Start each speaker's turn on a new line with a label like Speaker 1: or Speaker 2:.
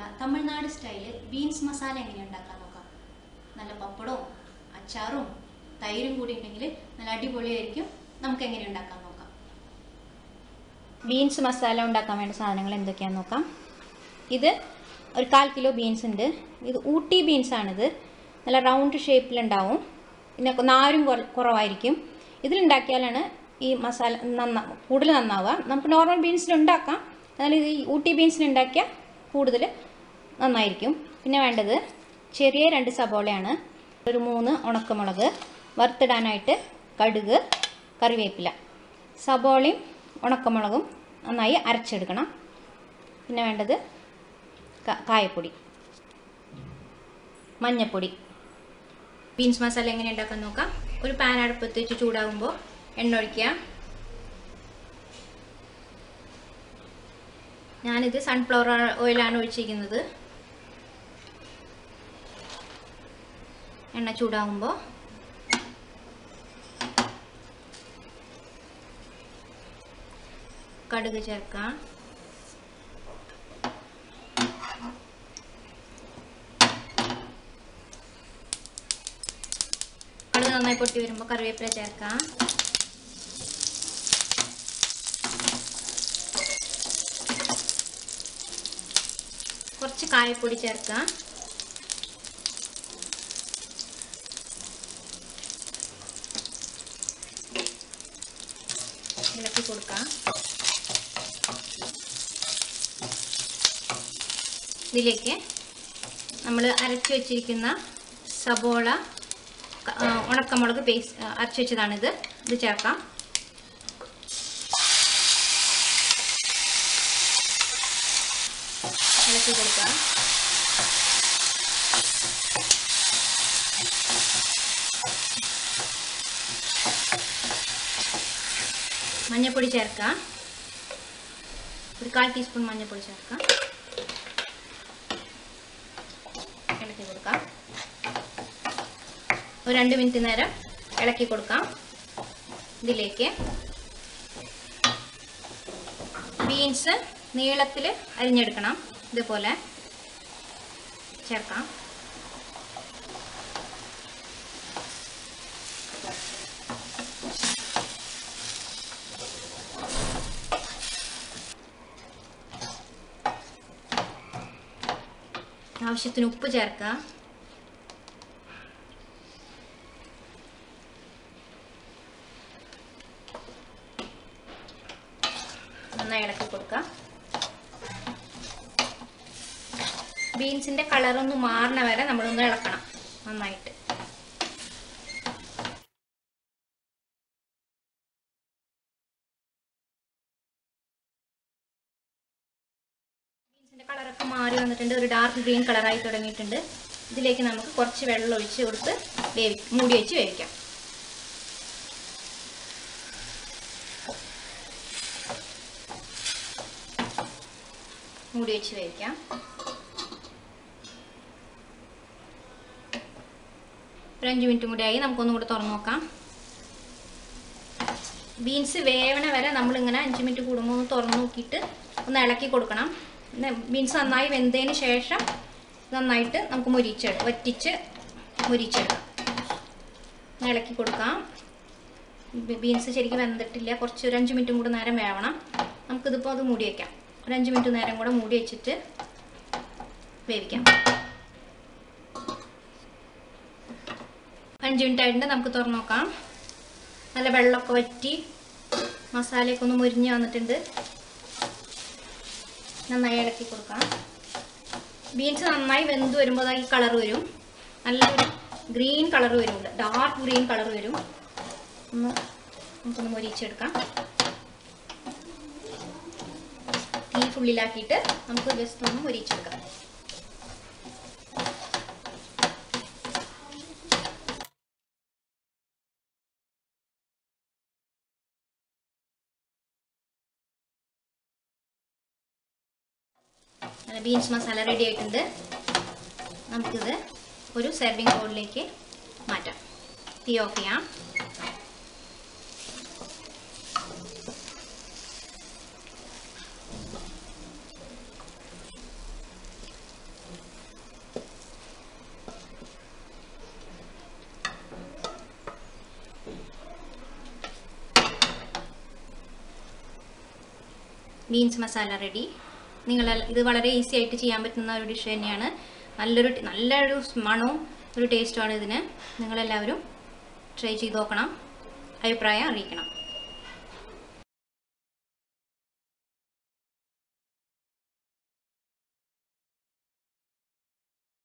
Speaker 1: Tamil Nadu style beans masala എങ്ങനെ ഉണ്ടാക്കാൻ നോക്കാം നല്ല പപ്പടവും അച്ചാറും തൈരും കൂടി ഉണ്ടെങ്കിൽ നല്ല അടിപൊളിയായിരിക്കും നമുക്ക് എങ്ങനെ ഉണ്ടാക്കാൻ നോക്കാം ബീൻസ് മസാല ഉണ്ടാക്കാൻ വേണ്ട സാധനങ്ങൾ എന്തൊക്കെയാണെന്ന് നോക്കാം ഇത് ഒരു കാൽ കിലോ ബീൻസ് ഉണ്ട് ഇത് ഊട്ടി ബീൻസ് ആണിത് നല്ല റൗണ്ട് ഷേപ്പിലുണ്ടാവും പിന്നെ നാരും കുറ- കുറവായിരിക്കും ഇതിലുണ്ടാക്കിയാലാണ് ഈ മസാല നന്നാ കൂടുതൽ നന്നാവുക നമുക്ക് നോർമൽ ബീൻസിൽ ഉണ്ടാക്കാം എന്നാൽ ഇത് ഈ ഊട്ടി ബീൻസിൽ ഉണ്ടാക്കിയാൽ കൂടുതൽ നന്നായിരിക്കും പിന്നെ വേണ്ടത് ചെറിയ രണ്ട് സബോളയാണ് ഒരു മൂന്ന് ഉണക്കമുളക് വറുത്തിടാനായിട്ട് കടുക് കറിവേപ്പില സബോളയും ഉണക്കമുളകും നന്നായി അരച്ചെടുക്കണം പിന്നെ വേണ്ടത് ക- കായപ്പൊടി മഞ്ഞപ്പൊടി ബീൻസ് മസാല എങ്ങനെ ഉണ്ടാക്കാൻ നോക്കാം ഒരു പാൻ അടുപ്പത്ത് വെച്ച് ചൂടാകുമ്പോൾ എണ്ണ ഒഴിക്കുക ഞാനിത് സൺഫ്ലവർ ഓയിലാണ് ഒഴിച്ചിരിക്കുന്നത് എണ്ണ ചൂടാകുമ്പോൾ കടുക് ചേർക്കാം കടുക് നന്നായി പൊട്ടി വരുമ്പോൾ കറിവേപ്പില ചേർക്കാം കുറച്ച് കായപ്പൊടി ചേർക്കാം ഇളക്കി കൊടുക്കാം ഇതിലേക്ക് നമ്മൾ അരച്ചു വെച്ചിരിക്കുന്ന സബോള ക- ആ, ഉണക്കമുളക് പേസ്റ്റ് അരച്ചു വെച്ചതാണിത് ഇത് ചേർക്കാം ഇളക്കി കൊടുക്കാം മഞ്ഞൾപ്പൊടി ചേർക്കാം ഒരു കാൽ ടീസ്പൂൺ മഞ്ഞൾപ്പൊടി ചേർക്കാം ഇളക്കി കൊടുക്കാം ഒരു രണ്ട് മിനിറ്റ് നേരം ഇളക്കി കൊടുക്കാം ഇതിലേക്ക് ബീൻസ് നീളത്തിൽ അരിഞ്ഞെടുക്കണം ഇതുപോലെ ചേർക്കാം ആവശ്യത്തിന് ഉപ്പ് ചേർക്കാം നന്നായി ഇളക്കി കൊടുക്കാം ബീൻസിന്റെ കളറൊന്ന് മാറണ വരെ നമ്മളൊന്ന് ഇളക്കണം നന്നായിട്ട് ബീൻസിന്റെ കളറൊക്കെ മാറി വന്നിട്ടുണ്ട് ഒരു ഡാർക്ക് ഗ്രീൻ കളറായി തുടങ്ങിയിട്ടുണ്ട് ഇതിലേക്ക് നമുക്ക് കുറച്ച് വെള്ളം ഒഴിച്ച് കൊടുത്ത് വേവി മൂടി വെച്ച് വേവിക്കാം മൂടി വെച്ച് വേവിക്കാം ഒരു അഞ്ച് മിനിറ്റും കൂടി ആയി നമുക്കൊന്നും കൂടെ തുറന്നു നോക്കാം ബീൻസ് വേവണ വരെ നമ്മളിങ്ങനെ അഞ്ച് മിനിറ്റ് കൂടുമ്പോൾ ഒന്ന് തുറന്നു നോക്കിയിട്ട് ഒന്ന് ഇളക്കി കൊടുക്കണം പിന്നെ ബീൻസ് നന്നായി വെന്തതിന് ശേഷം നന്നായിട്ട് നമുക്ക് മുരിച്ചെടുക്കാം വറ്റിച്ച് മുരിച്ചെടുക്കാം ഒന്ന് ഇളക്കി കൊടുക്കാം ബി- ബീൻസ് ശരിക്കും വെന്തിട്ടില്ല കുറച്ച് ഒരു അഞ്ച് മിനിറ്റും കൂടെ നേരം വേവണം നമുക്കിതിപ്പോൾ അത് മൂടി വയ്ക്കാം ഒരു അഞ്ച് മിനിറ്റ് നേരം കൂടെ മൂടി വെച്ചിട്ട് വേവിക്കാം അഞ്ച് മിനിറ്റ് ആയിട്ടുണ്ട് നമുക്ക് തുറന്നു നോക്കാം നല്ല വെള്ളമൊക്കെ വറ്റി മസാലയൊക്കെ ഒന്ന് മുരിഞ്ഞ് വന്നിട്ടുണ്ട് നന്നായി ഇളക്കി കൊടുക്കാം ബീൻസ് നന്നായി വെന്ത് വരുമ്പോൾ ദാ ഈ കളർ വരും നല്ലൊരു ഗ്രീൻ കളർ വരും ഡാർക്ക് ഗ്രീൻ കളർ വരും ഒന്ന് നമുക്കൊന്ന് മൊരിച്ചെടുക്കാം തീ ഫുള്ളിലാക്കിയിട്ട് നമുക്ക് ജസ്റ്റ് ഒന്ന് മൊരിച്ചെടുക്കാം അങ്ങനെ ബീൻസ് മസാല റെഡി ആയിട്ടുണ്ട് നമുക്കിത് ഒരു സെർവിങ് ബൗളിലേക്ക് മാറ്റാം തീ ഓഫ് ചെയ്യാം ബീൻസ് മസാല റെഡി നിങ്ങൾ ഇത് വളരെ ഈസി ആയിട്ട് ചെയ്യാൻ പറ്റുന്ന ഒരു ഡിഷ് തന്നെയാണ് നല്ലൊരു നല്ലൊരു മണവും ഒരു ടേസ്റ്റുമാണ് ഇതിന് നിങ്ങളെല്ലാവരും ട്രൈ ചെയ്ത് നോക്കണം അഭിപ്രായം അറിയിക്കണം